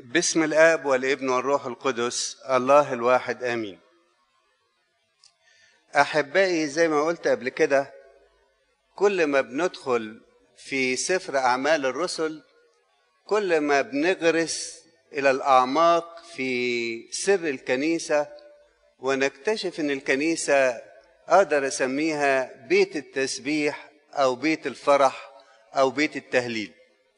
باسم الاب والابن والروح القدس الله الواحد امين احبائي زي ما قلت قبل كده كل ما بندخل في سفر اعمال الرسل كل ما بنغرس الى الاعماق في سر الكنيسه ونكتشف ان الكنيسه اقدر اسميها بيت التسبيح او بيت الفرح او بيت التهليل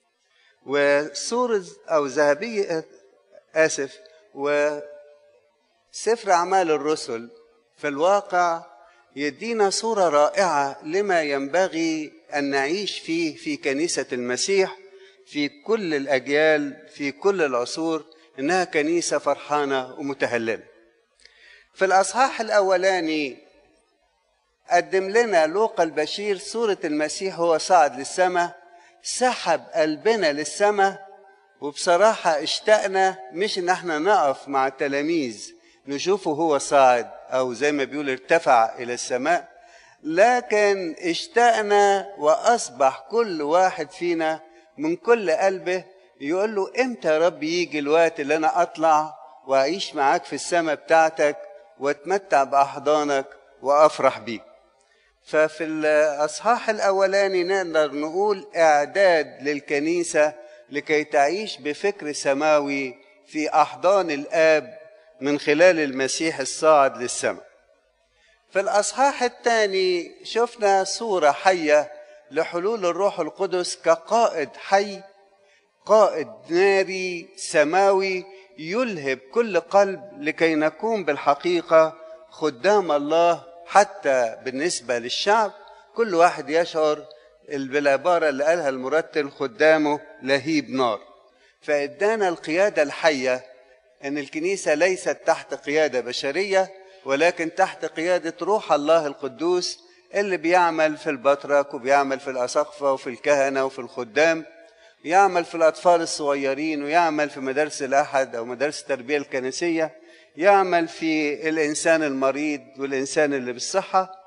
وسورة أو ذهبية آسف وسفر أعمال الرسل في الواقع يدينا صورة رائعة لما ينبغي أن نعيش فيه في كنيسة المسيح في كل الأجيال في كل العصور إنها كنيسة فرحانة ومتهللة في الأصحاح الأولاني قدم لنا لوقا البشير صورة المسيح هو صعد للسماء سحب قلبنا للسماء وبصراحة اشتقنا مش ان احنا نقف مع التلاميذ نشوفه هو صاعد او زي ما بيقول ارتفع الى السماء لكن اشتقنا واصبح كل واحد فينا من كل قلبه يقول له امتى يا رب يجي الوقت اللي انا اطلع واعيش معاك في السماء بتاعتك واتمتع باحضانك وافرح بيك ففي الاصحاح الاولاني نقدر نقول اعداد للكنيسه لكي تعيش بفكر سماوي في احضان الاب من خلال المسيح الصاعد للسماء في الاصحاح الثاني شفنا صوره حيه لحلول الروح القدس كقائد حي قائد ناري سماوي يلهب كل قلب لكي نكون بالحقيقه خدام الله حتى بالنسبة للشعب كل واحد يشعر بالعبارة اللي قالها المرتل خدامه لهيب نار فإدانا القيادة الحية أن الكنيسة ليست تحت قيادة بشرية ولكن تحت قيادة روح الله القدوس اللي بيعمل في البطرك وبيعمل في الأساقفة وفي الكهنة وفي الخدام يعمل في الأطفال الصغيرين ويعمل في مدارس الأحد أو مدارس التربية الكنسية يعمل في الانسان المريض والانسان اللي بالصحه